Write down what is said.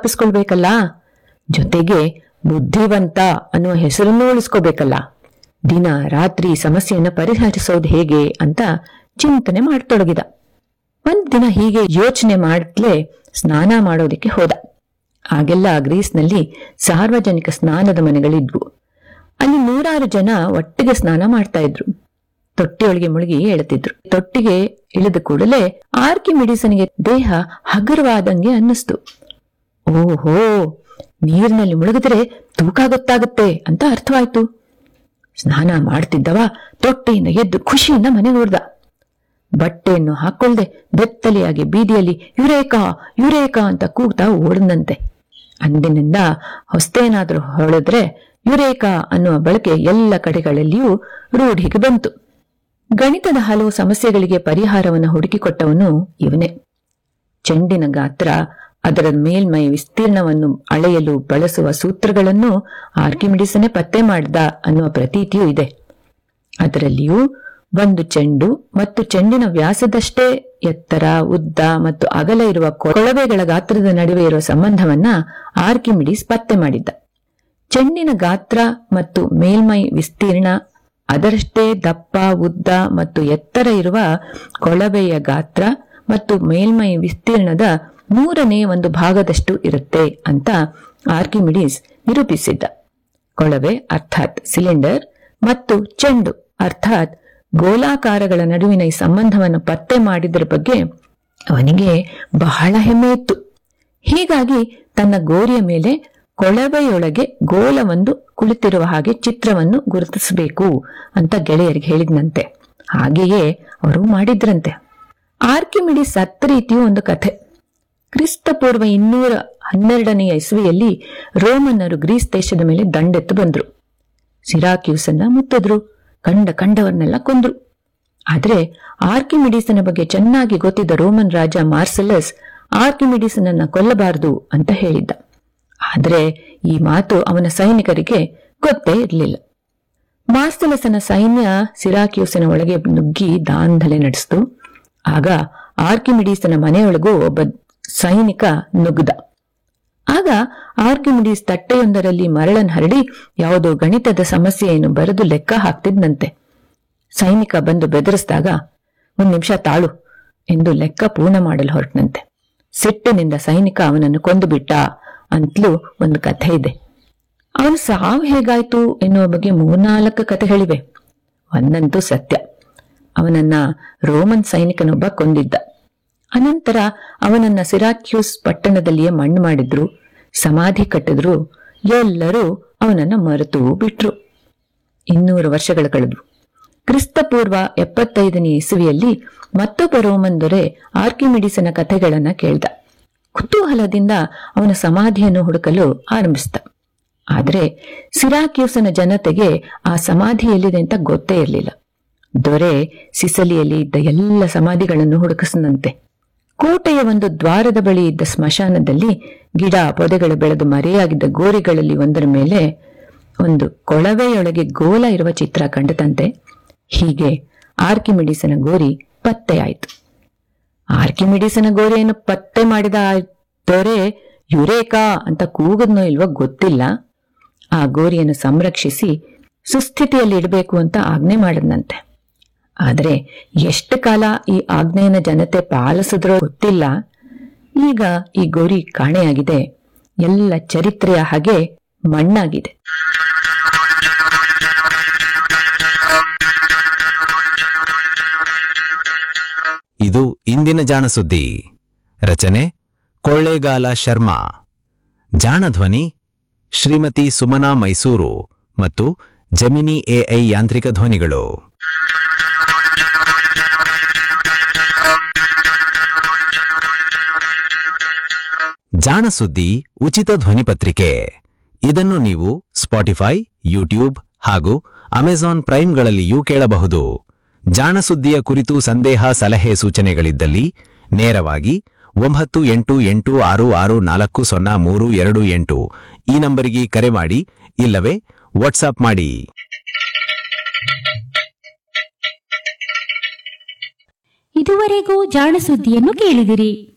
ತಪ್ಪಿಸ್ಕೊಳ್ಬೇಕಲ್ಲ ಜೊತೆಗೆ ಬುದ್ಧಿವಂತ ಅನ್ನುವ ಹೆಸರನ್ನೂ ಉಳಿಸ್ಕೋಬೇಕಲ್ಲ ದಿನ ರಾತ್ರಿ ಸಮಸ್ಯೆಯನ್ನ ಪರಿಹರಿಸೋದು ಹೇಗೆ ಅಂತ ಚಿಂತನೆ ಮಾಡತೊಡಗಿದ ಒಂದ್ ದಿನ ಹೀಗೆ ಯೋಚನೆ ಮಾಡ್ಲೇ ಸ್ನಾನ ಮಾಡೋದಕ್ಕೆ ಹೋದ ಆಗೆಲ್ಲ ಗ್ರೀಸ್ನಲ್ಲಿ ಸಾರ್ವಜನಿಕ ಸ್ನಾನದ ಮನೆಗಳಿದ್ವು ಅಲ್ಲಿ ನೂರಾರು ಜನ ಒಟ್ಟಿಗೆ ಸ್ನಾನ ಮಾಡ್ತಾ ಇದ್ರು ತೊಟ್ಟಿಯೊಳಗೆ ಮುಳುಗಿ ಏಳುತ್ತಿದ್ರು ತೊಟ್ಟಿಗೆ ಇಳಿದ ಕೂಡಲೇ ಆರ್ಕಿಮಿಡಿಸನಿಗೆ ದೇಹ ಹಗುರವಾದಂಗೆ ಅನ್ನಿಸ್ತು ಓಹೋ ನೀರಿನಲ್ಲಿ ಮುಳುಗಿದ್ರೆ ತೂಕ ಗೊತ್ತಾಗುತ್ತೆ ಅಂತ ಅರ್ಥವಾಯ್ತು ಸ್ನಾನ ಮಾಡ್ತಿದ್ದವ ತೊಟ್ಟಿಯಿಂದ ಎದ್ದು ಖುಷಿಯಿಂದ ಮನೆಗೆ ಹೊಡ್ದ ಬಟ್ಟೆಯನ್ನು ಹಾಕೊಳ್ದೆ ಬೆತ್ತಲೆಯಾಗಿ ಬೀದಿಯಲ್ಲಿ ಯುರೇಕಾ ಯುರೇಕಾ ಅಂತ ಕೂಗ್ತಾ ಓಡದಂತೆ ಅಂದಿನಿಂದ ಹೊಸ್ತೇನಾದ್ರೂ ಹೊಳೆದ್ರೆ ಯುರೇಕಾ ಅನ್ನುವ ಬಳಕೆ ಎಲ್ಲ ಕಡೆಗಳಲ್ಲಿಯೂ ರೂಢಿಗೆ ಬಂತು ಗಣಿತದ ಹಲವು ಸಮಸ್ಯೆಗಳಿಗೆ ಪರಿಹಾರವನ್ನು ಹುಡುಕಿಕೊಟ್ಟವನು ಇವನೇ ಚೆಂಡಿನ ಗಾತ್ರ ಅದರ ಮೇಲ್ಮೈ ವಿಸ್ತೀರ್ಣವನ್ನು ಅಳೆಯಲು ಬಳಸುವ ಸೂತ್ರಗಳನ್ನು ಆರ್ಕಿಮಿಡಿಸನೆ ಪತ್ತೆ ಮಾಡಿದ ಅನ್ನುವ ಪ್ರತೀತಿಯೂ ಇದೆ ಅದರಲ್ಲಿಯೂ ಒಂದು ಚೆಂಡು ಮತ್ತು ಚೆಂಡಿನ ವ್ಯಾಸದಷ್ಟೇ ಎತ್ತರ ಉದ್ದ ಮತ್ತು ಅಗಲ ಇರುವ ಕೊಳವೆಗಳ ಗಾತ್ರದ ನಡುವೆ ಇರುವ ಸಂಬಂಧವನ್ನ ಆರ್ಕಿಮಿಡಿಸ್ ಪತ್ತೆ ಮಾಡಿದ್ದ ಚೆಂಡಿನ ಗಾತ್ರ ಮತ್ತು ಮೇಲ್ಮೈ ವಿಸ್ತೀರ್ಣ ಅದರಷ್ಟೇ ದಪ್ಪ ಉದ್ದ ಮತ್ತು ಎತ್ತರ ಇರುವ ಕೊಳವೆಯ ಗಾತ್ರ ಮತ್ತು ಮೇಲ್ಮೈ ವಿಸ್ತೀರ್ಣದ ಮೂರನೇ ಒಂದು ಭಾಗದಷ್ಟು ಇರುತ್ತೆ ಅಂತ ಆರ್ಕಿಮಿಡಿಸ್ ನಿರೂಪಿಸಿದ್ದ ಕೊಳವೆ ಅರ್ಥಾತ್ ಸಿಲಿಂಡರ್ ಮತ್ತು ಚೆಂಡು ಅರ್ಥಾತ್ ಗೋಲಾಕಾರಗಳ ನಡುವಿನ ಈ ಸಂಬಂಧವನ್ನು ಪತ್ತೆ ಮಾಡಿದ್ರ ಬಗ್ಗೆ ಅವನಿಗೆ ಬಹಳ ಹೆಮ್ಮೆ ಇತ್ತು ಹೀಗಾಗಿ ತನ್ನ ಗೋರಿಯ ಮೇಲೆ ಕೊಳವೆಯೊಳಗೆ ಗೋಲವೊಂದು ಕುಳಿತಿರುವ ಹಾಗೆ ಚಿತ್ರವನ್ನು ಗುರುತಿಸಬೇಕು ಅಂತ ಗೆಳೆಯರಿಗೆ ಹೇಳಿದ್ನಂತೆ ಹಾಗೆಯೇ ಅವರು ಮಾಡಿದ್ರಂತೆ ಆರ್ಕಿಮಿಡಿಸ್ ಸತ್ತ ರೀತಿಯೂ ಒಂದು ಕಥೆ ಕ್ರಿಸ್ತಪೂರ್ವ ಇನ್ನೂರ ಹನ್ನೆರಡನೆಯ ಇಸ್ವಿಯಲ್ಲಿ ರೋಮನ್ನರು ಗ್ರೀಸ್ ದೇಶದ ಮೇಲೆ ದಂಡೆತ್ತು ಬಂದ್ರು ಸಿರಾಕ್ಯೂಸನ್ನ ಮುತ್ತಿದ್ರು ಕಂಡ ಕಂಡವರನ್ನೆಲ್ಲ ಕೊಂದ್ರು ಆದ್ರೆ ಆರ್ಕಿಮಿಡೀಸನ ಬಗ್ಗೆ ಚೆನ್ನಾಗಿ ಗೊತ್ತಿದ್ದ ರೋಮನ್ ರಾಜ ಮಾರ್ಸೆಲಸ್ ಆರ್ಕಿಮಿಡೀಸನನ್ನ ಕೊಲ್ಲಬಾರದು ಅಂತ ಹೇಳಿದ್ದ ಆದ್ರೆ ಈ ಮಾತು ಅವನ ಸೈನಿಕರಿಗೆ ಗೊತ್ತೇ ಇರಲಿಲ್ಲ ಮಾರ್ಸೆಲಸನ ಸೈನ್ಯ ಸಿರಾಕ್ಯೂಸಿನ ಒಳಗೆ ನುಗ್ಗಿ ದಾಂಧಲೆ ನಡೆಸಿತು ಆಗ ಆರ್ಕಿಮಿಡೀಸನ ಮನೆಯೊಳಗೂ ಒಬ್ಬ ಸೈನಿಕ ನುಗ್ಗದ ಆಗ ಆರ್ಕಿಮಿಡೀಸ್ ತಟ್ಟೆಯೊಂದರಲ್ಲಿ ಮರಳನ್ ಹರಡಿ ಯಾವುದೋ ಗಣಿತದ ಸಮಸ್ಯೆಯನ್ನು ಬರೆದು ಲೆಕ್ಕ ಹಾಕ್ತಿದ್ನಂತೆ ಸೈನಿಕ ಬಂದು ಬೆದರಿಸಿದಾಗ ಒಂದ್ ನಿಮಿಷ ತಾಳು ಎಂದು ಲೆಕ್ಕ ಪೂರ್ಣ ಮಾಡಲು ಹೊರಟನಂತೆ ಸಿಟ್ಟಿನಿಂದ ಸೈನಿಕ ಅವನನ್ನು ಕೊಂದು ಬಿಟ್ಟ ಅಂತಲೂ ಒಂದು ಕಥೆ ಇದೆ ಅವನು ಸಾವು ಹೇಗಾಯ್ತು ಎನ್ನುವ ಬಗ್ಗೆ ಮೂರ್ನಾಲ್ಕು ಕಥೆಗಳಿವೆ ಒಂದಂತೂ ಸತ್ಯ ಅವನನ್ನ ರೋಮನ್ ಸೈನಿಕನೊಬ್ಬ ಕೊಂದಿದ್ದ ಅನಂತರ ಅವನನ್ನ ಸಿರಾಕ್ಯೂಸ್ ಪಟ್ಟಣದಲ್ಲಿಯೇ ಮಣ್ಣು ಮಾಡಿದ್ರು ಸಮಾಧಿ ಕಟ್ಟಿದ್ರು ಎಲ್ಲರೂ ಅವನನ್ನ ಮರೆತು ಬಿಟ್ರು ಇನ್ನೂರು ವರ್ಷಗಳ ಕಳೆದು ಕ್ರಿಸ್ತಪೂರ್ವ ಎಪ್ಪತ್ತೈದನೇ ಇಸುವಿಯಲ್ಲಿ ಮತ್ತೊಬ್ಬ ರೋಮನ್ ದೊರೆ ಆರ್ಕಿಮಿಡಿಸನ ಕಥೆಗಳನ್ನ ಕೇಳ್ದ ಕುತೂಹಲದಿಂದ ಅವನ ಸಮಾಧಿಯನ್ನು ಹುಡುಕಲು ಆರಂಭಿಸಿದ ಆದ್ರೆ ಸಿರಾಕ್ಯೂಸನ ಜನತೆಗೆ ಆ ಸಮಾಧಿ ಎಲ್ಲಿದೆ ಅಂತ ಗೊತ್ತೇ ಇರಲಿಲ್ಲ ದೊರೆ ಸಿಸಲಿಯಲ್ಲಿ ಇದ್ದ ಎಲ್ಲ ಸಮಾಧಿಗಳನ್ನು ಹುಡುಕಿಸದಂತೆ ಕೋಟೆಯ ಒಂದು ದ್ವಾರದ ಬಳಿ ಇದ್ದ ಸ್ಮಶಾನದಲ್ಲಿ ಗಿಡ ಪೊದೆಗಳು ಬೆಳೆದು ಮರೆಯಾಗಿದ್ದ ಗೋರಿಗಳಲ್ಲಿ ಒಂದರ ಮೇಲೆ ಒಂದು ಕೊಳವೆಯೊಳಗೆ ಗೋಲ ಇರುವ ಚಿತ್ರ ಕಂಡತಂತೆ ಹೀಗೆ ಆರ್ಕಿಮಿಡಿಸನ ಗೋರಿ ಪತ್ತೆಯಾಯಿತು ಆರ್ಕಿಮಿಡಿಸನ ಗೋರಿಯನ್ನು ಪತ್ತೆ ಮಾಡಿದ ಆ ದೊರೆ ಯುರೇಕಾ ಅಂತ ಕೂಗದ್ನೋ ಇಲ್ವೋ ಗೊತ್ತಿಲ್ಲ ಆ ಗೋರಿಯನ್ನು ಸಂರಕ್ಷಿಸಿ ಸುಸ್ಥಿತಿಯಲ್ಲಿ ಇಡಬೇಕು ಅಂತ ಆಜ್ಞೆ ಮಾಡಿದ್ನಂತೆ ಆದರೆ ಎಷ್ಟು ಕಾಲ ಈ ಆಜ್ಞೆಯನ್ನ ಜನತೆ ಪಾಲಿಸಿದ್ರೋ ಗೊತ್ತಿಲ್ಲ ಈಗ ಈ ಗೋರಿ ಕಾಣೆಯಾಗಿದೆ ಎಲ್ಲ ಚರಿತ್ರೆಯ ಹಾಗೆ ಮಣ್ಣಾಗಿದೆ ಇದು ಇಂದಿನ ಜಾಣಸುದ್ದಿ ರಚನೆ ಕೊಳ್ಳೇಗಾಲ ಶರ್ಮಾ ಜಾಣಧ್ವನಿ ಶ್ರೀಮತಿ ಸುಮನಾ ಮೈಸೂರು ಮತ್ತು ಜಮಿನಿ ಎಐ ಯಾಂತ್ರಿಕ ಧ್ವನಿಗಳು ಜಾಣಸುದ್ದಿ ಉಚಿತ ಧ್ವನಿಪತ್ರಿಕೆ ಇದನ್ನು ನೀವು ಸ್ಪಾಟಿಫೈ ಯೂಟ್ಯೂಬ್ ಹಾಗೂ ಅಮೆಜಾನ್ ಪ್ರೈಮ್ಗಳಲ್ಲಿಯೂ ಕೇಳಬಹುದು ಜಾಣಸುದ್ದಿಯ ಕುರಿತು ಸಂದೇಹ ಸಲಹೆ ಸೂಚನೆಗಳಿದ್ದಲ್ಲಿ ನೇರವಾಗಿ ಒಂಬತ್ತು ಎಂಟು ಎಂಟು ಆರು ಆರು ನಾಲ್ಕು ಸೊನ್ನೆ ಮೂರು ಎರಡು ಎಂಟು ಈ ನಂಬರಿಗೆ ಕರೆ ಮಾಡಿ ಇಲ್ಲವೇ ವಾಟ್ಸಾಪ್ ಮಾಡಿ ಇದುವರೆಗೂ ಜಾಣ ಸುದ್ದಿಯನ್ನು ಕೇಳಿದಿರಿ